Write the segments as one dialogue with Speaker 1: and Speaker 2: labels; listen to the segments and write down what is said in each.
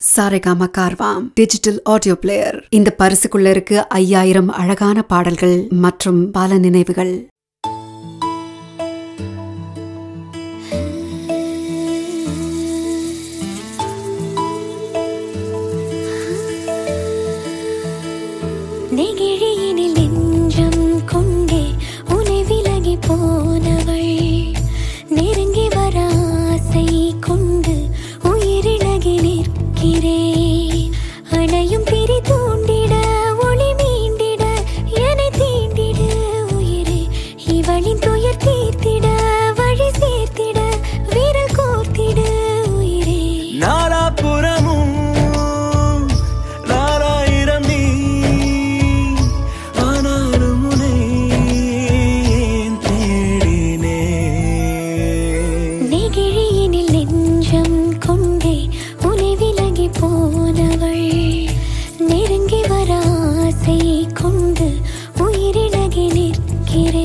Speaker 1: Saregama Carvaan digital audio player இந்த பரிசுக்குள்ள இருக்கு ஐயாயிரம் அழகான பாடல்கள் மற்றும் பல நினைவுகள்
Speaker 2: நெகிழியினில் நெஞ்சம் கொண்டே உனை விலகி போனவள் நெருங்கி வர ஆசை கொண்டு உயிரிழகி நிற்கிறேன் அணையும் பிரி தூண்டிட ஒளி மீண்டிட என்னை தீண்டிட உயிரே இவளின் துயர் தீர்த்திட வழி சேர்த்திட விரல் கோர்த்திட உயிரே
Speaker 3: நாலாபுறமும் நாலாயிரம் நீ ஆனாலும் உனை ஏன் தேடினேன்
Speaker 2: நெகிழியினில் நெஞ்சம் கொண்டே உனை விலகி போனவள் நெருங்கி வர ஆசை கொண்டு உயிரிழகி நிற்கிறேன்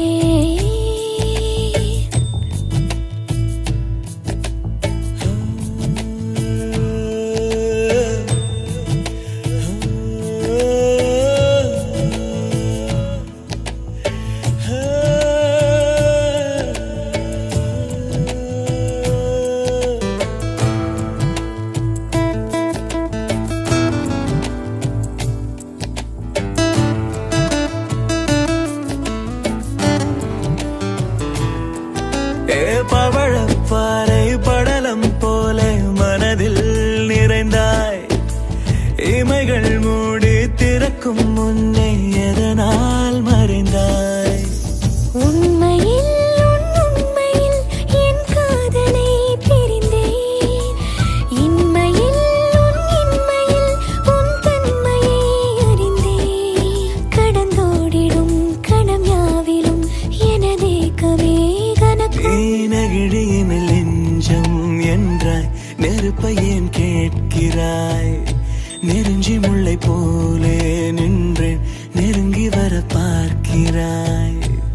Speaker 3: ஏ பவழப்பாறை படலம் போல மனதில் நிறைந்தாய் இமைகள் மூடி திறக்கும் முன்னே எதனால் மறைந்தாய்
Speaker 2: உண்மையில் உன் உண்மையில் என் காதலை பிரிந்தேன் இன்மையில் உன் இன்மையில் உன் தன்மையை அறிந்தேன் கடந்தோடிடும் கணம் யாவிலும் எனதேக்கவே கனக்கும்
Speaker 3: நெகிழியினில் நெஞ்சம் என்றாய் நெருப்பை ஏன் கேட்கிறாய் நெருஞ்சி முல்லை போலே நின்றேன் நெருங்கி வர பார்க்கிறாய்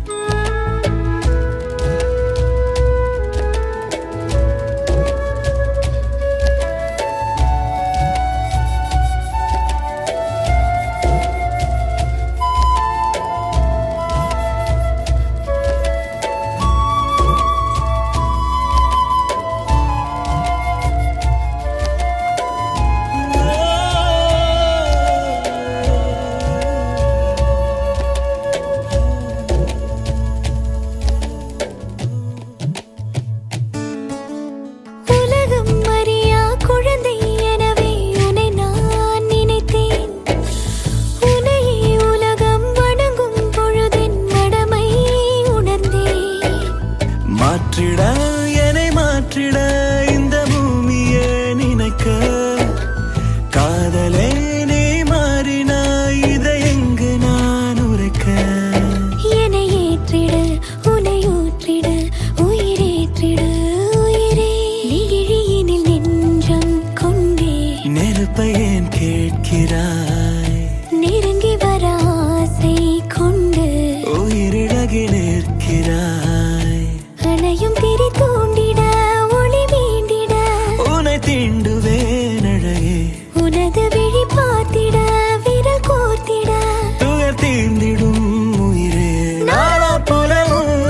Speaker 2: உலகம் அறியா குழந்தை எனவே உன்னை நான் நினைத்தேன் உன்னையே உலகம் வணங்கும் பொழுதின் மடமை உணர்ந்தேன்
Speaker 3: மாற்றிட என்னை மாற்றிட இந்த பூமியே நினைக்க காதலே நீ மாறினாய் இதை எங்கு நான் உரைக்க
Speaker 2: என்னை ஏற்றிட உன்னை ஊற்றிட உயிரேற்றிட உயிரே நெகிழியினில் நெஞ்சம் கொண்டே
Speaker 3: நெருப்பை ஏன் கேட்கிறாய்
Speaker 2: நெருங்கி வர ஆசை கொண்டு
Speaker 3: உயிரிழகி நிற்கிறாய்
Speaker 2: அணையும் திரி தூண்டிட ஒளி மீண்டிட
Speaker 3: உன்னை தீண்டுவேன் அழகே
Speaker 2: உனது விழி பார்த்திட விரல் கோர்த்திட
Speaker 3: துயர் தீர்ந்திடும் உயிரே நாலாபுறமும்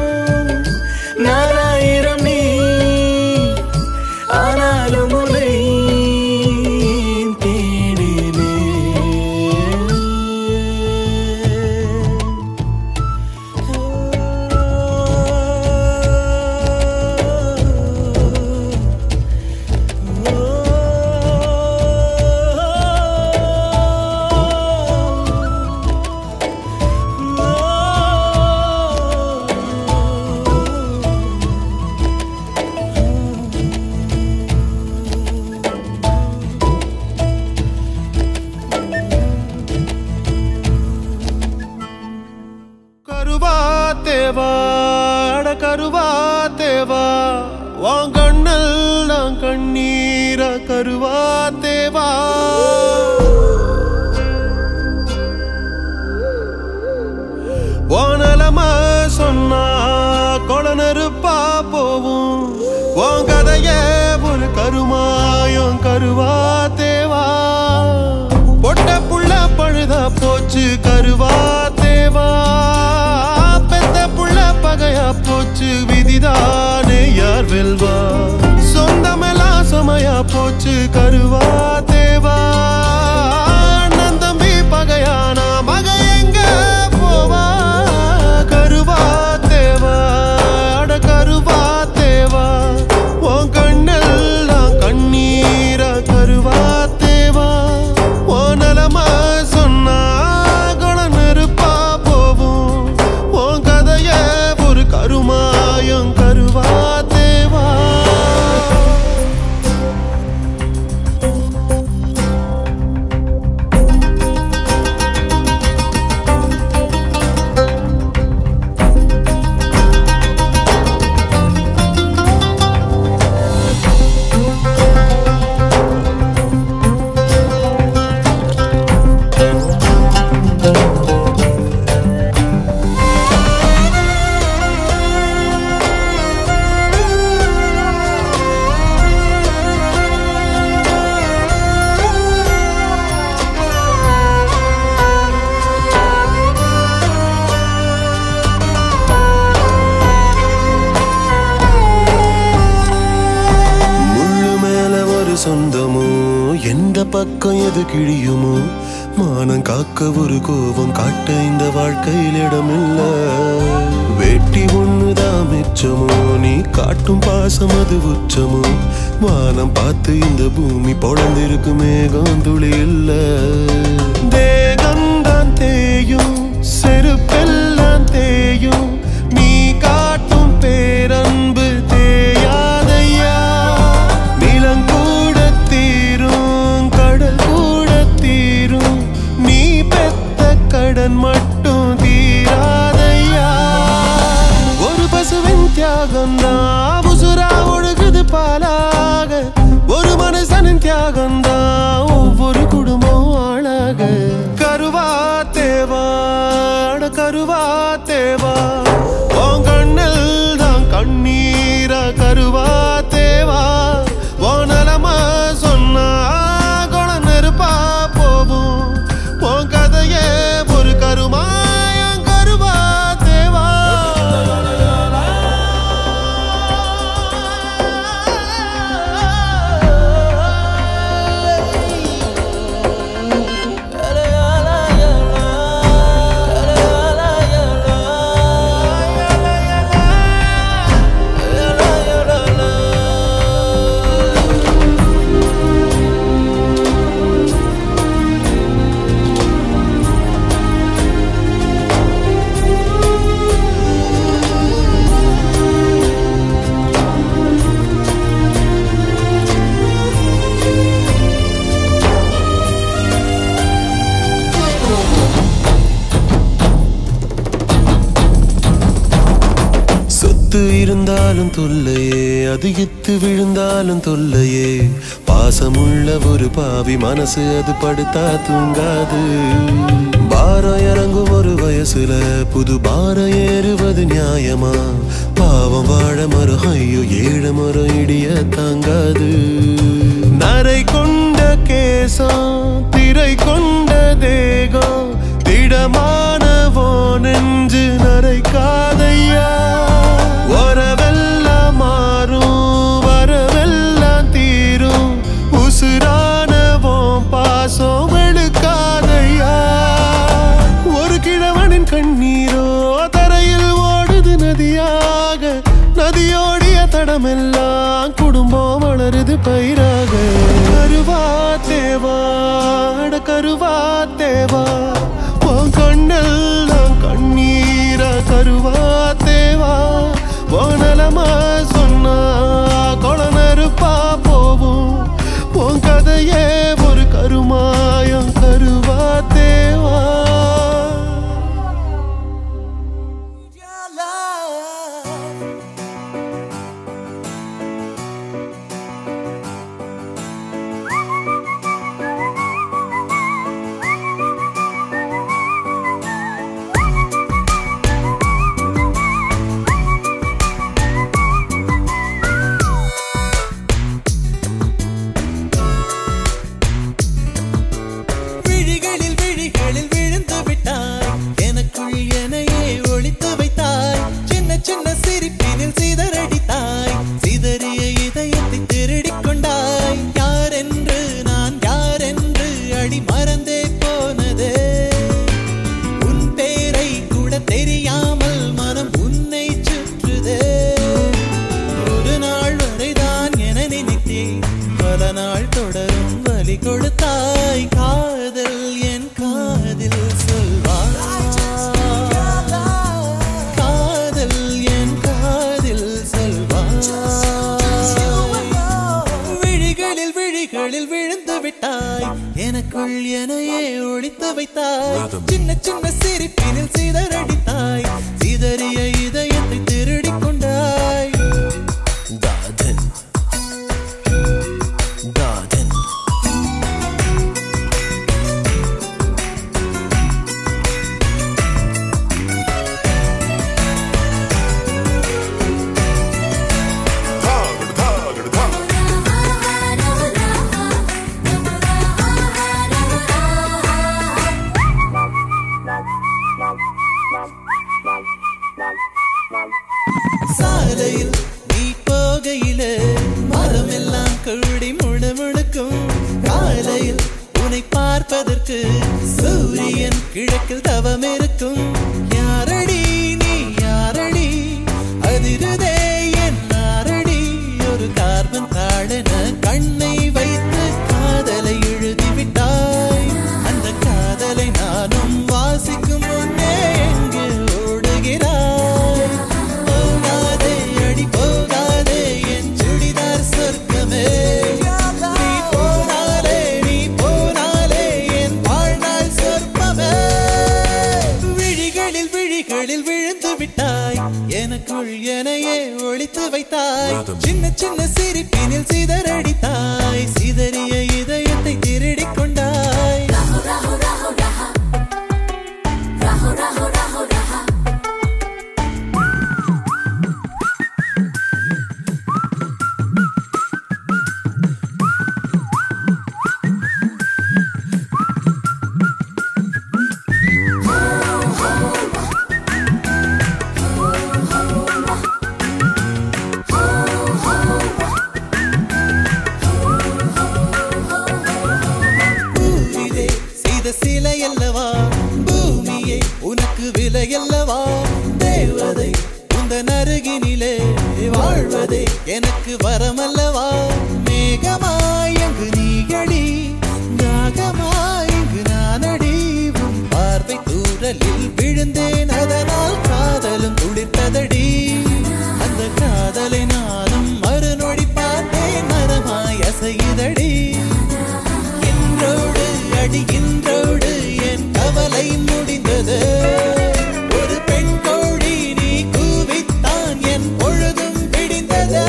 Speaker 3: நாலாயிரம் நீ ஆனாலும் உன்னை தேடினேன்
Speaker 4: கருவா தேவா அட கருவா தேவா வான் கண்ணல் நான் கண்ணீர கருவா தேவா வானலம சொன்னா கொட நெருப்பா போவும் உன் கதைய ஒரு கருமாயம் கருவா போச்சு கருவா தேவா பெத்த புள்ள பகையா போச்சு விதிதானே யார் வெல்வா சொந்தமெல்லாம் சுமையா போச்சு கருவா தேவா அண்ணன் தம்பி பகையானா மக எங்க போவா கருவா தேவா அட கருவா தேவா உன் கண்ணெல்லாம் கண்ணீரா கருவா தேவா உன் நலமா சொன்னா குணம் நெருப்பா போவும் உன் கதைய ஒரு கருமாயம் கருவா தேவா முள்ளு மேல ஒரு சொந்தமோ எந்த பக்கம் எது கிழியுமோ மானம் காக்க ஒரு கோபம் காட்ட இந்த வாழ்க்கையில் இடமில்ல வெட்டி ஒண்ணுதான் மிச்சமோ நீ காட்டும் பாசம் அது உச்சமோ வானம் பார்த்து இந்த பூமி பொழந்திருக்கு மேகம் துளி இல்ல தேகம்தான் தேயும் செருப்பெல்லாம் தேயும் நீ காட்டும் பேரன்பு தேயாதையா நிலம் கூட தீரும் கடல் கூட தீரும் நீ பெத்த கடன் மட்டும் தீராதையா ஒரு பசுவின் தியாகம் தான் உசுரா ஒழுகுது பாலாக ஒரு மனுஷனின் தியாகம் தான் ஒவ்வொரு குடும்பம் ஆளாக கருவா தேவா அட கருவா தேவா உன் கண்ணில் தான் கண்ணீரா கருவா தேவா உன் நலமா சொன்னா குணம் நெருப்பா போகும் உன் கதையே ஒரு கருமாயம் கருவா தேவா சொத்து இருந்தாலும் தொல்லையே அதிகித்து விழுந்தாலும் தொல்லையே பாசமுள்ள ஒரு பாவி மனசு அது படுத்தா தூங்காது பாரம் இறங்கும் ஒரு வயசுல புது பாரம் ஏறுவது நியாயமா பாவம் வாழ மரம் ஐயோ ஏழ மரம் இடிய தாங்காது நரை கொண்ட கேசம் திரை கொண்ட தேகம் திடமானவோ நெஞ்சு நரைக்காதையா வரவெல்லாம் மாறும் வரவெல்லாம் தீரும் உசுரானவோம் பாசம் வெளுக்காதையா ஒரு கிழவனின் கண்ணீரோ தரையில் ஓடுது நதியாக நதியோடிய தடமெல்லாம் குடும்பம் வளருது பயிராக கருவா தேவா அட கருவா தேவா உன் கண்ணெல்லாம் கண்ணீரா கருவா தேவா உனலமா சொன்னா கொளநறுப்பா போவும் உன் கதையே ஒரு கருமாயம் கருவா தேவா
Speaker 3: விழிகளில் விழிகளில் விழி வலி கொடுத்தாய் காதல் என் காதில் சொல்வாய் காதல் என் காதில் சொல்வாய் விழிகளில் விழிகளில் விழுந்து விட்டாய் எனக்குள் எனையே ஒழித்து வைத்தாய் சின்ன சின்ன சிரிப்பினில் சிதறடித்தாய் சிதறிய இதயத்தை திருடிக் கொண்டாய் தாதன் தாதன் சாலையில் நீ போகையில மரம் எல்லாம் கூடி முழுமுழுக்கும் காலையில் உன்னை பார்ப்பதற்கு சூரியன் கிழக்கில் தவம் இருக்கும் யாரடி நீ யாரடி அதிருதே என் நாரடி ஒரு கார்பன் தாழென கண்ணை வைத்து காதலை எழுதிவிட்டாய் அந்த காதலை நானும் வாசிக்கும் முன்னே எங்கே ஓடுகிறாய் போகாதே அடி போகாதே என் சுடிதார் சொர்க்கமே நீ போனாலே நீ போனாலே என் வாழ்நாள் சொர்க்கமே விழிகளில் விழிகளில் விழுந்து விட்டாய் எனக்குள் எனையே ஒழித்து வைத்தாய் சின்ன சின்ன சிரிப்பினில் சிதறடித்தாய் சிதறிய இதயத்தை திருடிக் கொண்டாய் பூவிலே செய்த சிலை அல்லவா பூமியே உனக்கு விலை அல்லவா தேவதை உந்தன் அருகினிலே வாழ்வதே எனக்கு வரமல்லவா மேகமாய் அங்கு நீகடி தாகமாய் இங்கு நானடி உன் பார்வை தூரலில் விழுந்தேன் அதனால் காதலும் துளிர்த்ததடி அந்த காதலை நானும் மறுநொடி பார்த்தேன் மரமாய் அசையுதடி இன்றோடு அடி இன்றோடு என் கவலை முடிந்தது ஒரு பெண் கோழி நீ கூவித்தான் என் பொழுதும் விடிந்தது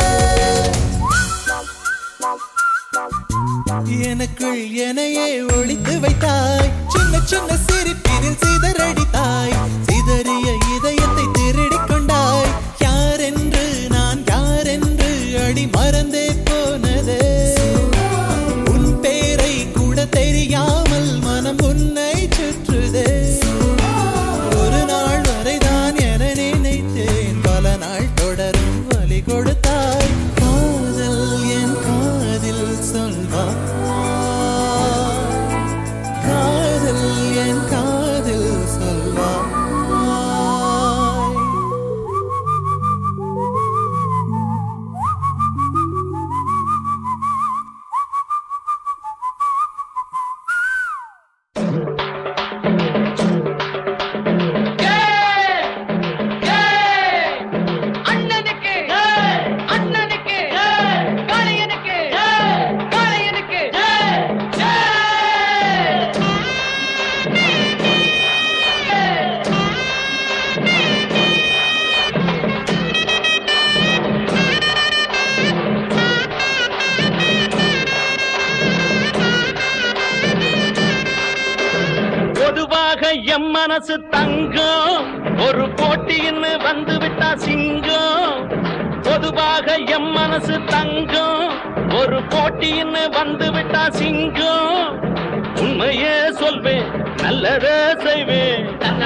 Speaker 3: எனக்குள் எனையே ஒழித்து வைத்தாய் சின்ன சின்ன சிரிப்பினில் சிதறடித்தாய் சிதறிய இதயத்தை திருடிக் கொண்டாய் யாரென்று நான் யாரென்று அடி மறந்தே போனதே உன் பேரை கூட தெரியாமல் மனம் உன்னை சுற்றுதே ஒரு நாள் வரைதான் என நினைத்தேன் பல நாள் தொடரும் வழி கொடுத்தாய் காதல் என் காதில் சொல்வாய் காதல் என் காதில் சொல்வாய்
Speaker 5: அண்ணனுக்கு அண்ணனுக்கு காளையனுக்கு காளையனுக்கு பொதுவாக எம் மனசு தங்கம் ஒரு போட்டின்னு வந்து விட்டா சிங்கம் பொதுவாக எம் மனசு தங்கம் ஒரு போட்டின்னு வந்து விட்டா சிங்கம் உண்மையே சொல்வேன் நல்லதே செய்வேன்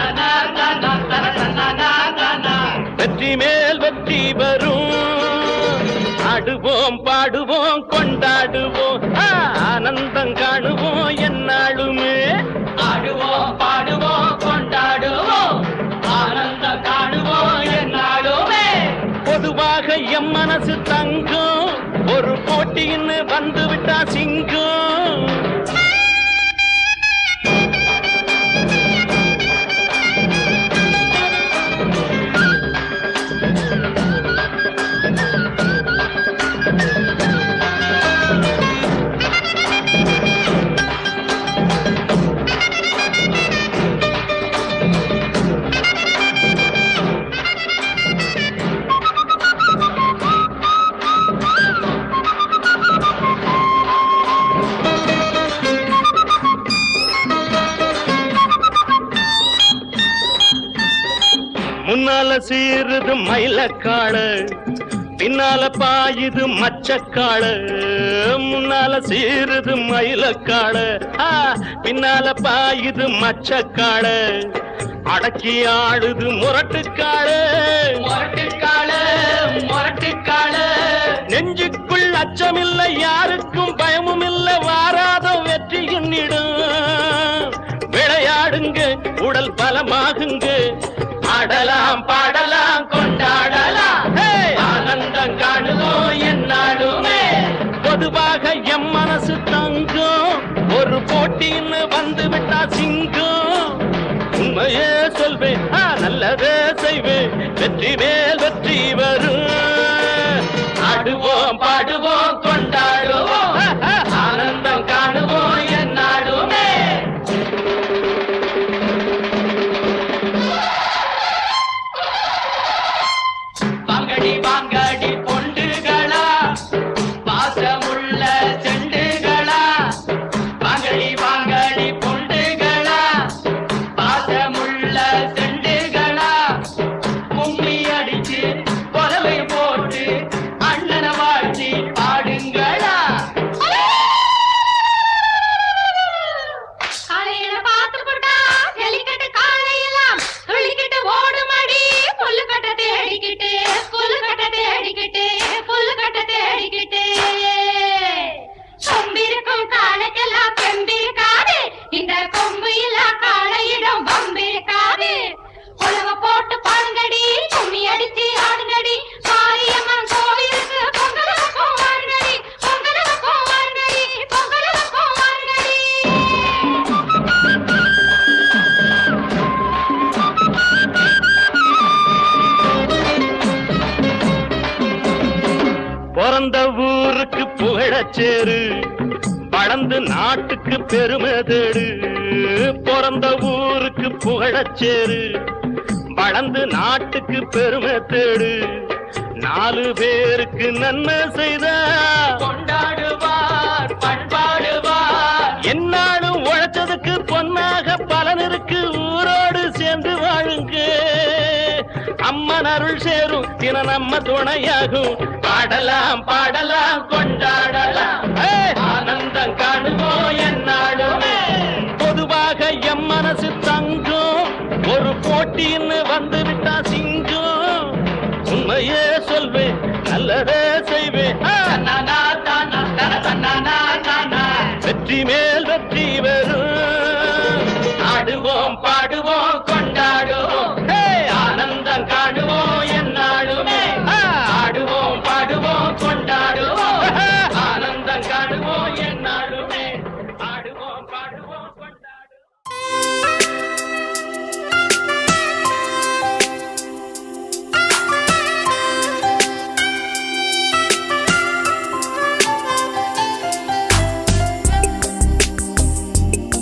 Speaker 5: வெற்றி மேல் வெற்றி வரும் ஆடுவோம் பாடுவோம் கொண்டாடுவோம் ஆ, ஆனந்தம் காணுவோம் என்னாலுமே ஆடுவோம் பாடுவோம் கொண்டாடுவோம் ஆனந்தம் காணுவோம் என்னாலுமே பொதுவாக எம் மனசு தங்கம் ஒரு போட்டின்னு வந்து விட்டா சிங்கம் சீருது மயிலக்காடு பின்னால பாயுது மச்சக்காடு முன்னால சீருது மயிலக்காடு ஆ, பின்னால பாயுது மச்சக்காடு அடக்கி ஆடுது முரட்டுக்காடு முரட்டுக்காடு முரட்டுக்காடு நெஞ்சுக்குள் அச்சமில்லை யாருக்கும் பயமும் இல்லை வாராத வெற்றி எண்ணிடும் விளையாடுங்க உடல் பலமாகுங்க ஆடலாம் பாடலாம் கொண்டாடலாம் ஹே! ஆனந்தம் காணுவோம் என்னாலுமே பொதுவாக எம் மனசு தங்கும் ஒரு போட்டின்னு வந்து விட்டா சிங்கம் உண்மையே சொல்வேன் ஆ, நல்லதே செய்வேன் வெற்றி மேல் வெற்றி வரும் ஆடுவோம் பாடுவோம் கொண்டாடுவோம் ஆனந்தம் காணுவோம் என்னாடுமே வாங்கடி வாங்கடி பொண்டுகளா பாசமுள்ள செண்டுகளா வாங்கடி வாங்கடி பொண்டுகளா பாசமுள்ள செண்டுகளா கும்மி அடிச்சு கொலவை போட்டு அண்ணனை வாழ்த்தி பாடுங்களா
Speaker 6: காலையில பார்த்து போட்டா ஜல்லிக்கட்டு காலையெல்லாம் துள்ளிக்கிட்டு ஓடுமடி புல்லு கட்ட தேடிக்கிட்டு புல்லு கட்ட தேடிக்கிட்டு புல்லு கட்ட தேடிக்கிட்டு கொம்பிருக்கும் காலைக்கெல்லாம் பெம்பிருக்காது இந்த கொம்பு இல்லா காளையிடம் வம்பிருக்காது உலக போட்டு பாடுங்கடி கும்மி அடிச்சு ஆடுங்கடி மாரியம்மன் கோவிலுக்கு பொங்கலுக்கும் வாருங்கடி பொங்கலுக்கும் வாருங்கடி பொங்கலுக்கும் வாருங்கடி
Speaker 5: பிறந்த ஊருக்கு புகழச்சேரு வளர்ந்து நாட்டுக்கு பெருமை தேடு பிறந்த ஊருக்கு புகழச்சேரு வளர்ந்து நாட்டுக்கு பெருமை தேடு நாலு பேருக்கு நன்மை செய்த கொண்டாடுவார் பண்பாடுவார் என்னாலும் உழைச்சதுக்கு பொன்னாக பலன் இருக்கு ஊரோடு சேர்ந்து வாழுங்க அம்மன் அருள் சேரும் தின நம்ம துணையாகும் பாடலாம் பாடலாம் கொண்டாடலாம் ஏய், ஆனந்தம் காணுவோம் என்னாடுமே பொதுவாக எம் மனசு தங்கும் ஒரு போட்டின்னு வந்து விட்டா சிங்கம் உண்மையே சொல்வேன் நல்லதே செய்வேன் ஆ, நானா, தானா, தன, தன்னானா, நானா. வெற்றி மேல் வெற்றி வரும் ஆடுவோம் பாடுவோம் கொண்டாடுவோம் ஹே! ஆனந்தம் காணுவோம் என்னாலுமே ஆ, ஆடுவோம் பாடுவோம் கொண்டாடுவோம் ஆனந்தம் காணுவோம் என்னாலுமே ஆடுவோம் பாடுவோம் கொண்டாடுவோம்
Speaker 2: ஆ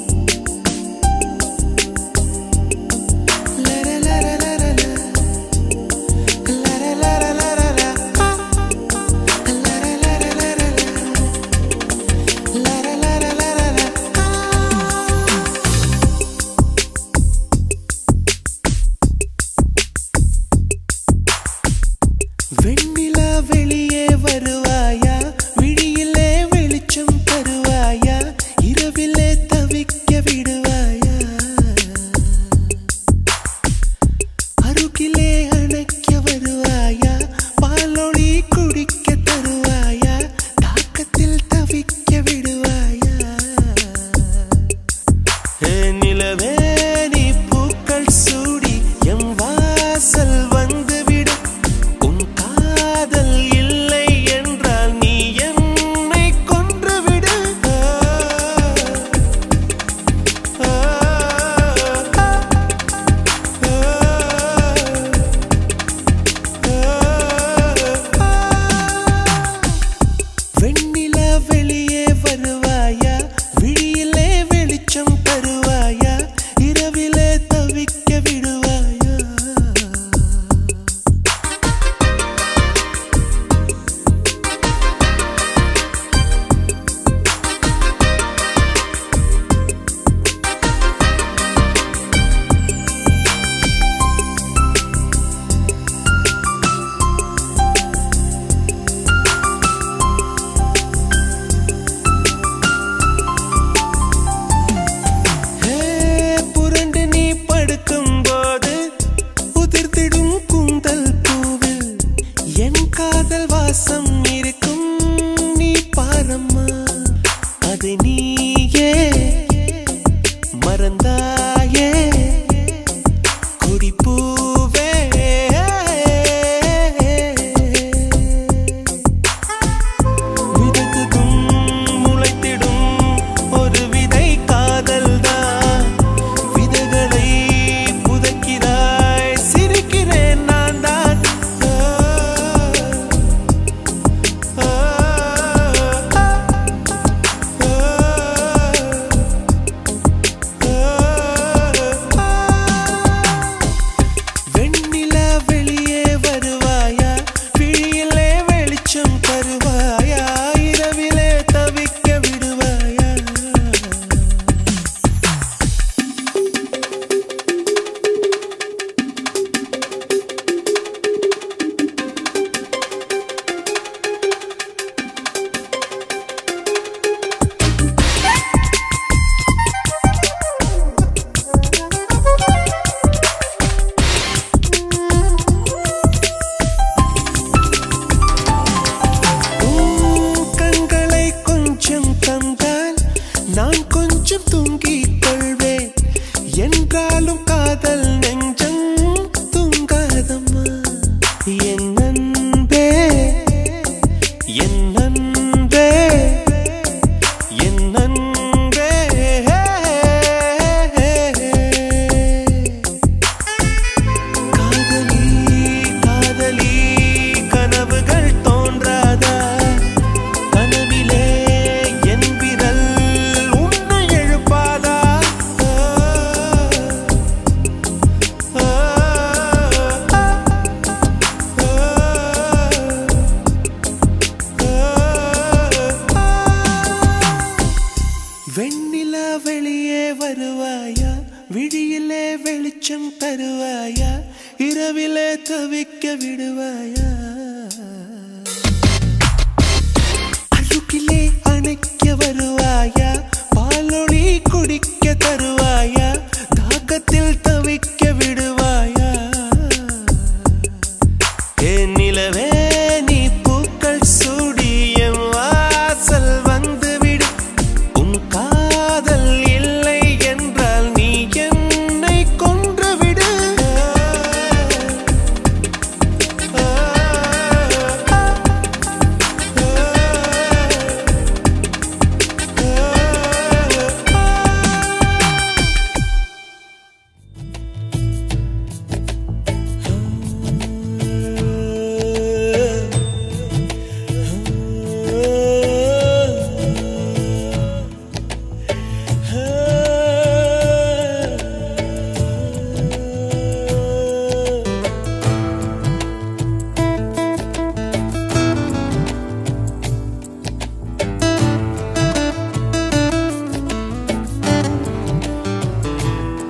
Speaker 3: நீயே மறந்தாயே கொடிப்பூவே விதத்துக்கும் முளைத்திடும் ஒரு விதை காதல்தான் விதைகளை புதைக்கிறாய் சிரிக்கிறேன் நான் தான் ஆ, ஆ, ஆ, ஆ, ஆ. வெண்ணிலா வெளியே வருவாயா விழியிலே வெளிச்சம் தருவாயா இரவிலே தவிக்க விடுவாயா உன் கண்களை கொஞ்சம் தந்தால் நான் கொஞ்சம் தூங்கிக் கொள்வேன் என்றாலும் காதல் நெஞ்சம் தூங்காதம்மா என் அன்பே என் அன்பே என் அன்பே காதலி காதலி கனவுகள் தோன்றாதா கனவிலே என் விரல் உன்னை எழுப்பாதா ஆ, ஆ, ஆ, ஆ, ஆ. வெண்ணிலா வெளியே வருவாயா விழியிலே வெளிச்சம் தருவாயா இரவிலே தவிக்க விடுவாயா அருகிலே அணைக்க வருவாயா